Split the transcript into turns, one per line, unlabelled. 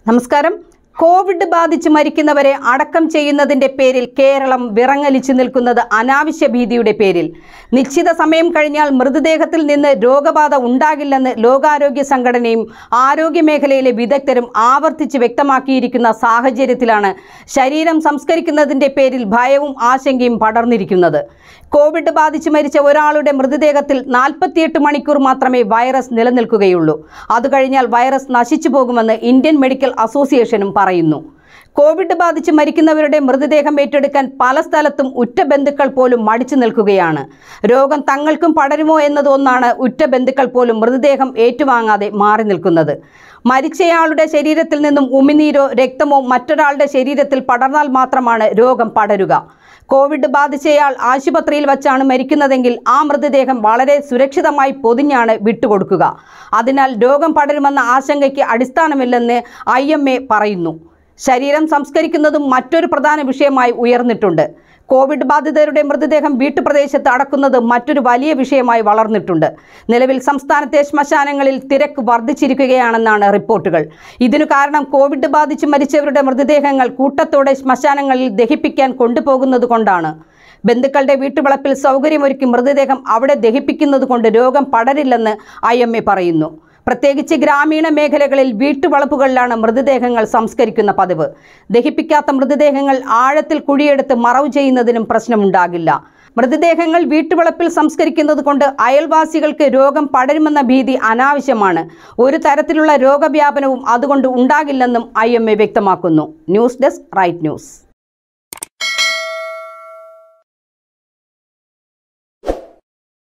നമസ്കാരം കോവിഡ് ബാധിച്ച് മരിക്കുന്നവരെ അടക്കം ചെയ്യുന്നതിന്റെ പേരിൽ കേരളം വിറങ്ങലിച്ചു നിൽക്കുന്നത് അനാവശ്യ ഭീതിയുടെ പേരിൽ നിശ്ചിത സമയം കഴിഞ്ഞാൽ മൃതദേഹത്തിൽ നിന്ന് രോഗബാധ ഉണ്ടാകില്ലെന്ന് ലോകാരോഗ്യ സംഘടനയും ആരോഗ്യ മേഖലയിലെ വിദഗ്ധരും ആവർത്തിച്ച് വ്യക്തമാക്കിയിരിക്കുന്ന സാഹചര്യത്തിലാണ് ശരീരം സംസ്കരിക്കുന്നതിന്റെ പേരിൽ ഭയവും ആശങ്കയും പടർന്നിരിക്കുന്നത് കോവിഡ് ബാധിച്ച് മരിച്ച ഒരാളുടെ മൃതദേഹത്തിൽ നാൽപ്പത്തിയെട്ട് മണിക്കൂർ മാത്രമേ വൈറസ് നിലനിൽക്കുകയുള്ളൂ അത് കഴിഞ്ഞാൽ വൈറസ് നശിച്ചു പോകുമെന്ന് ഇന്ത്യൻ മെഡിക്കൽ അസോസിയേഷനും പറയുന്നു കോവിഡ് ബാധിച്ച് മരിക്കുന്നവരുടെ മൃതദേഹം ഏറ്റെടുക്കാൻ പല സ്ഥലത്തും ഉറ്റ ബന്ധുക്കൾ പോലും മടിച്ചു നിൽക്കുകയാണ് രോഗം തങ്ങൾക്കും പടരുമോ എന്നത് ഒന്നാണ് ഉറ്റ ബന്ധുക്കൾ പോലും മൃതദേഹം ഏറ്റുവാങ്ങാതെ മാറി നിൽക്കുന്നത് മരിച്ചയാളുടെ ശരീരത്തിൽ നിന്നും ഉമിനീരോ രക്തമോ മറ്റൊരാളുടെ ശരീരത്തിൽ പടർന്നാൽ മാത്രമാണ് രോഗം പടരുക കോവിഡ് ബാധിച്ചയാൾ ആശുപത്രിയിൽ വച്ചാണ് മരിക്കുന്നതെങ്കിൽ ആ മൃതദേഹം വളരെ സുരക്ഷിതമായി പൊതിഞ്ഞാണ് വിട്ടുകൊടുക്കുക അതിനാൽ രോഗം പടരുമെന്ന ആശങ്കയ്ക്ക് അടിസ്ഥാനമില്ലെന്ന് ഐ പറയുന്നു ശരീരം സംസ്കരിക്കുന്നതും മറ്റൊരു പ്രധാന വിഷയമായി ഉയർന്നിട്ടുണ്ട് കോവിഡ് ബാധിതരുടെ മൃതദേഹം വീട്ടുപ്രദേശത്ത് അടക്കുന്നത് മറ്റൊരു വലിയ വിഷയമായി വളർന്നിട്ടുണ്ട് നിലവിൽ സംസ്ഥാനത്തെ ശ്മശാനങ്ങളിൽ തിരക്ക് വർദ്ധിച്ചിരിക്കുകയാണെന്നാണ് റിപ്പോർട്ടുകൾ ഇതിനു കാരണം കോവിഡ് ബാധിച്ച് മരിച്ചവരുടെ മൃതദേഹങ്ങൾ കൂട്ടത്തോടെ ശ്മശാനങ്ങളിൽ ദഹിപ്പിക്കാൻ കൊണ്ടുപോകുന്നത് കൊണ്ടാണ് ബന്ധുക്കളുടെ വീട്ടുവളപ്പിൽ സൗകര്യമൊരുക്കി മൃതദേഹം അവിടെ ദഹിപ്പിക്കുന്നത് കൊണ്ട് രോഗം പടരില്ലെന്ന് ഐ പറയുന്നു പ്രത്യേകിച്ച് ഗ്രാമീണ മേഖലകളിൽ വീട്ടുവളപ്പുകളിലാണ് മൃതദേഹങ്ങൾ സംസ്കരിക്കുന്ന പതിവ് ദഹിപ്പിക്കാത്ത മൃതദേഹങ്ങൾ ആഴത്തിൽ കുഴിയെടുത്ത് മറവ് ചെയ്യുന്നതിനും പ്രശ്നമുണ്ടാകില്ല മൃതദേഹങ്ങൾ വീട്ടുവളപ്പിൽ സംസ്കരിക്കുന്നത് കൊണ്ട് അയൽവാസികൾക്ക് രോഗം പടരുമെന്ന ഭീതി അനാവശ്യമാണ് ഒരു തരത്തിലുള്ള രോഗവ്യാപനവും അതുകൊണ്ട് ഉണ്ടാകില്ലെന്നും ഐ വ്യക്തമാക്കുന്നു ന്യൂസ് ഡെസ്ക് റൈറ്റ് ന്യൂസ്